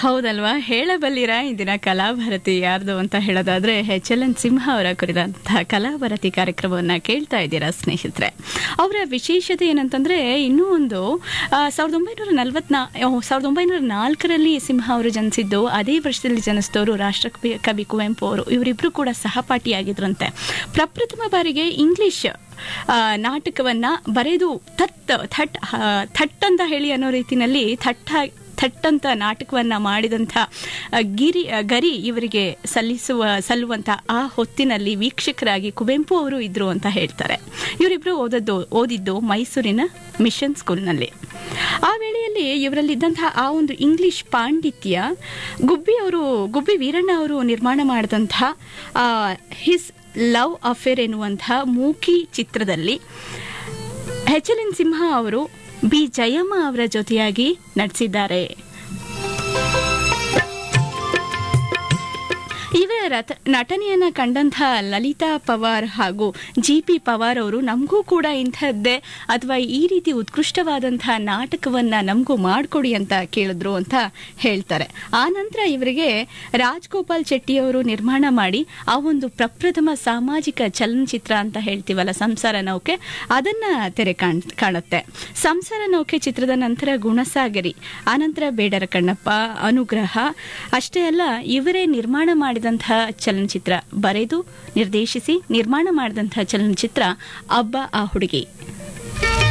ಹೌದಲ್ವಾ ಹೇಳಬಲ್ಲಿರ ಇಂದಿನ ಕಲಾಭಾರತಿ ಯಾರ್ದು ಅಂತ ಹೇಳೋದಾದ್ರೆ ಎಚ್ ಎಲ್ ಎನ್ ಸಿಂಹ ಅವರ ಕುರಿತಂತಹ ಕಲಾಭಾರತಿ ಕಾರ್ಯಕ್ರಮವನ್ನ ಕೇಳ್ತಾ ಇದ್ದೀರಾ ಸ್ನೇಹಿತರೆ ಅವರ ವಿಶೇಷತೆ ಏನಂತಂದ್ರೆ ಇನ್ನೂ ಒಂದು ಆ, ಸಾವಿರದ ಒಂಬೈನೂರ ನಲವತ್ನಾ ಸಾವಿರದ ಒಂಬೈನೂರ ನಾಲ್ಕರಲ್ಲಿ ಸಿಂಹ ಅವರು ಜನಿಸಿದ್ದು ಅದೇ ವರ್ಷದಲ್ಲಿ ಜನಿಸಿದವರು ರಾಷ್ಟ್ರಕವಿ ಕವಿ ಕುವೆಂಪು ಅವರು ಇವರಿಬ್ರು ಕೂಡ ಸಹಪಾಠಿಯಾಗಿದ್ರಂತೆ ಪ್ರಪ್ರಥಮ ಬಾರಿಗೆ ಇಂಗ್ಲಿಷ್ ಆ, ನಾಟಕವನ್ನ ಬರೆದು ತತ್ ಥಟ್ ಆ, ಥಟ್ ಅಂತ ಹೇಳಿ ಅನ್ನೋ ರೀತಿನಲ್ಲಿ ಥಟ್ಟ ಥಟ್ಟಂತ ನಾಟಕವನ್ನ ಮಾಡಿದಂಥ ಆ, ಗಿರಿ ಆ, ಗರಿ ಇವರಿಗೆ ಸಲ್ಲಿಸುವ ಸಲ್ಲುವಂತ ಆ ಹೊತ್ತಿನಲ್ಲಿ ವೀಕ್ಷಕರಾಗಿ ಕುವೆಂಪು ಅವರು ಇದ್ರು ಅಂತ ಹೇಳ್ತಾರೆ ಇವರಿಬ್ರು ಓದದ್ದು ಓದಿದ್ದು ಮೈಸೂರಿನ ಮಿಷನ್ ಸ್ಕೂಲ್ನಲ್ಲಿ ಆ ವೇಳೆಯಲ್ಲಿ ಇವರಲ್ಲಿದ್ದಂತಹ ಆ ಒಂದು ಇಂಗ್ಲಿಷ್ ಪಾಂಡಿತ್ಯ ಗುಬ್ಬಿ ಅವರು ಗುಬ್ಬಿ ವೀರಣ್ಣ ಅವರು ನಿರ್ಮಾಣ ಮಾಡಿದಂತಹ ಹಿಸ್ ಲವ್ ಅಫೇರ್ ಎನ್ನುವಂತಹ ಮೂಕಿ ಚಿತ್ರದಲ್ಲಿ ಎಚ್ ಎಲ್ ಎನ್ ಸಿಂಹ ಅವರು ಬಿ ಜಯಮ್ಮ ಅವರ ಜೊತೆಯಾಗಿ ನಟಿಸಿದ್ದಾರೆ ಇವರ ರಥ- ನಟನೆಯನ್ನ ಕಂಡಂತಹ ಲಲಿತಾ ಪವಾರ್ ಹಾಗೂ ಜಿ ಪಿ ಪವಾರ್ ಅವರು ನಮಗೂ ಕೂಡ ಇಂಥದ್ದೇ ಅಥವಾ ಈ ರೀತಿ ಉತ್ಕೃಷ್ಟವಾದಂತಹ ನಾಟಕವನ್ನ ನಮಗೂ ಮಾಡಿಕೊಡಿ ಅಂತ ಕೇಳಿದ್ರು ಅಂತ ಹೇಳ್ತಾರೆ ಆ ನಂತರ ಇವರಿಗೆ ರಾಜ್ಗೋಪಾಲ್ ಶೆಟ್ಟಿ ಅವರು ನಿರ್ಮಾಣ ಮಾಡಿ ಆ ಒಂದು ಪ್ರಪ್ರಥಮ ಸಾಮಾಜಿಕ ಚಲನಚಿತ್ರ ಅಂತ ಹೇಳ್ತೀವಲ್ಲ ಸಂಸಾರ ನೌಕೆ ಅದನ್ನ ತೆರೆ ಕಾಣ್ ಕಾಣುತ್ತೆ ಸಂಸಾರ ನೌಕೆ ಚಿತ್ರದ ನಂತರ ಗುಣಸಾಗರಿ ಆನಂತರ ಬೇಡರ ಕಣ್ಣಪ್ಪ ಅನುಗ್ರಹ ಅಷ್ಟೇ ಅಲ್ಲ ಇವರೇ ನಿರ್ಮಾಣ ಮಾಡಿದಂತಹ ಚಲನಚಿತ್ರ ಬರೆದು ನಿರ್ದೇಶಿಸಿ ನಿರ್ಮಾಣ ಮಾಡಿದಂತಹ ಚಲನಚಿತ್ರ ಅಬ್ಬ ಆ ಹುಡುಗಿ